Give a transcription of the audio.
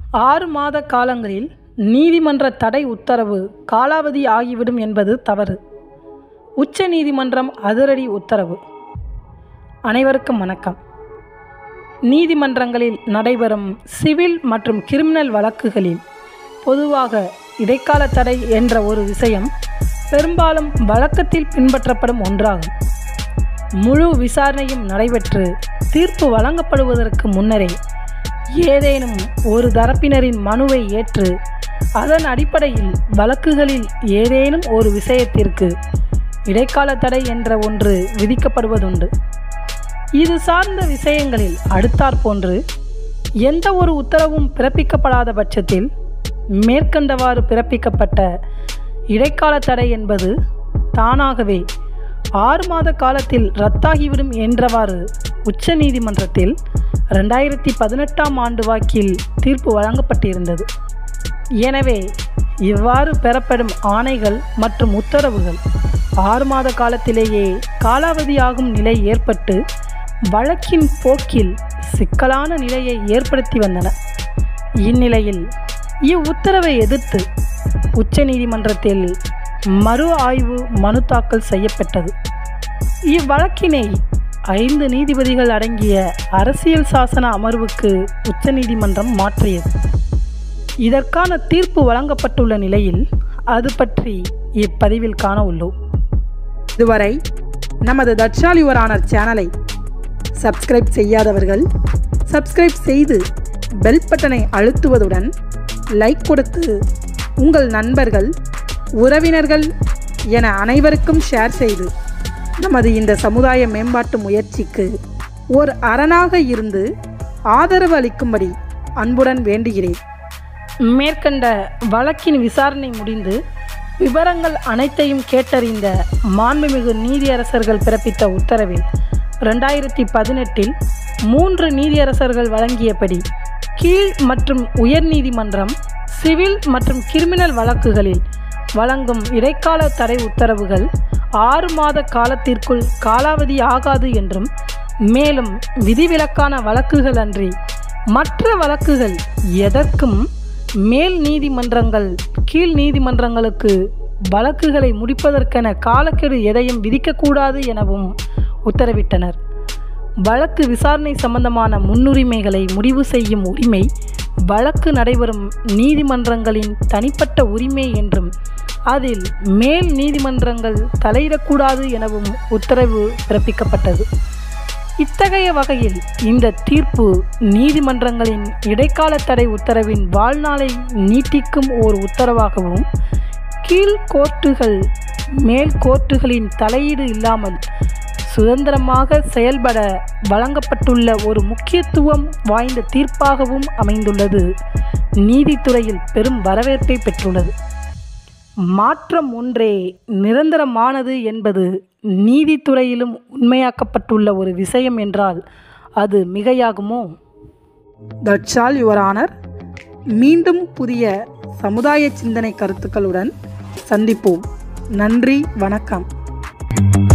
ஆறு மாத காலங்களில் நீதிமன்ற தடை உத்தரவு காலாவதி ஆகிவிடும் என்பது தவறு உச்ச நீதிமன்றம் அதிரடி உத்தரவு அனைவருக்கும் வணக்கம் நீதிமன்றங்களில் நடைபெறும் சிவில் மற்றும் கிரிமினல் வழக்குகளில் பொதுவாக இடைக்கால தடை என்ற ஒரு விஷயம் பெரும்பாலும் வழக்கத்தில் பின்பற்றப்படும் ஒன்றாகும் முழு விசாரணையும் நடைபெற்று தீர்ப்பு வழங்கப்படுவதற்கு முன்னரே ஏதேனும் ஒரு தரப்பினரின் மனுவை ஏற்று அதன் அடிப்படையில் வழக்குகளில் ஏதேனும் ஒரு விஷயத்திற்கு இடைக்கால தடை என்ற ஒன்று விதிக்கப்படுவதுண்டு இது சார்ந்த விஷயங்களில் அடுத்தாற்போன்று எந்த ஒரு உத்தரவும் பிறப்பிக்கப்படாத பட்சத்தில் மேற்கண்டவாறு பிறப்பிக்கப்பட்ட இடைக்கால தடை என்பது தானாகவே ஆறு மாத காலத்தில் ரத்தாகிவிடும் என்றவாறு உச்ச நீதிமன்றத்தில் ரெண்டாயிரத்தி பதினெட்டாம் ஆண்டு வாக்கில் தீர்ப்பு வழங்கப்பட்டிருந்தது எனவே இவ்வாறு பெறப்படும் ஆணைகள் மற்றும் உத்தரவுகள் ஆறு மாத காலத்திலேயே காலாவதியாகும் நிலை ஏற்பட்டு வழக்கின் போக்கில் சிக்கலான நிலையை ஏற்படுத்தி வந்தன இந்நிலையில் இவ்வுத்தரவை எதிர்த்து உச்சநீதிமன்றத்தில் மறு ஆய்வு மனு தாக்கல் செய்யப்பட்டது இவ்வழக்கினை ஐந்து நீதிபதிகள் அடங்கிய அரசியல் சாசன அமர்வுக்கு உச்சநீதிமன்றம் மாற்றியது இதற்கான தீர்ப்பு வழங்கப்பட்டுள்ள நிலையில் அது பற்றி இப்பதிவில் காண உள்ளோம் இதுவரை நமது தட்சால் யுவர் ஆனர் சேனலை சப்ஸ்கிரைப் செய்யாதவர்கள் சப்ஸ்கிரைப் செய்து பெல் பட்டனை அழுத்துவதுடன் லைக் கொடுத்து உங்கள் நண்பர்கள் உறவினர்கள் என அனைவருக்கும் ஷேர் செய்து நமது இந்த சமுதாய மேம்பாட்டு முயற்சிக்கு ஒரு அரணாக இருந்து ஆதரவு அளிக்கும்படி அன்புடன் வேண்டுகிறேன் மேற்கண்ட வழக்கின் விசாரணை முடிந்து விவரங்கள் அனைத்தையும் கேட்டறிந்த மாண்புமிகு நீதியரசர்கள் பிறப்பித்த உத்தரவில் ரெண்டாயிரத்தி பதினெட்டில் மூன்று நீதியரசர்கள் வழங்கியபடி கீழ் மற்றும் உயர் நீதிமன்றம் சிவில் மற்றும் கிரிமினல் வழக்குகளில் வழங்கும் இடைக்கால தடை உத்தரவுகள் ஆறு மாத காலத்திற்குள் காலாவதி ஆகாது என்றும் மேலும் விதிவிலக்கான வழக்குகள் அன்றி மற்ற வழக்குகள் எதற்கும் மேல் நீதிமன்றங்கள் கீழ் நீதிமன்றங்களுக்கு வழக்குகளை முடிப்பதற்கென காலக்கெடு எதையும் விதிக்கக்கூடாது எனவும் உத்தரவிட்டனர் வழக்கு விசாரணை சம்பந்தமான முன்னுரிமைகளை முடிவு செய்யும் உரிமை வழக்கு நடைபெறும் நீதிமன்றங்களின் தனிப்பட்ட உரிமை என்றும் அதில் மேல் நீதிமன்றங்கள் தலையிடக்கூடாது எனவும் உத்தரவு பிறப்பிக்கப்பட்டது இத்தகைய வகையில் இந்த தீர்ப்பு நீதிமன்றங்களின் இடைக்கால தடை உத்தரவின் வாழ்நாளை நீட்டிக்கும் ஓர் உத்தரவாகவும் கீழ் கோர்ட்டுகள் மேல் கோர்ட்டுகளின் தலையீடு இல்லாமல் சுதந்திரமாக செயல்பட வழங்கப்பட்டுள்ள ஒரு முக்கியத்துவம் வாய்ந்த தீர்ப்பாகவும் அமைந்துள்ளது நீதித்துறையில் பெரும் வரவேற்பை பெற்றுள்ளது மாற்றம் ஒன்றே நிரந்தரமானது என்பது நீதித்துறையிலும் உண்மையாக்கப்பட்டுள்ள ஒரு விஷயம் என்றால் அது மிகையாகுமோ தட்சால் யுவர் ஆனர் மீண்டும் புதிய சமுதாய சிந்தனை கருத்துக்களுடன் சந்திப்போம் நன்றி வணக்கம்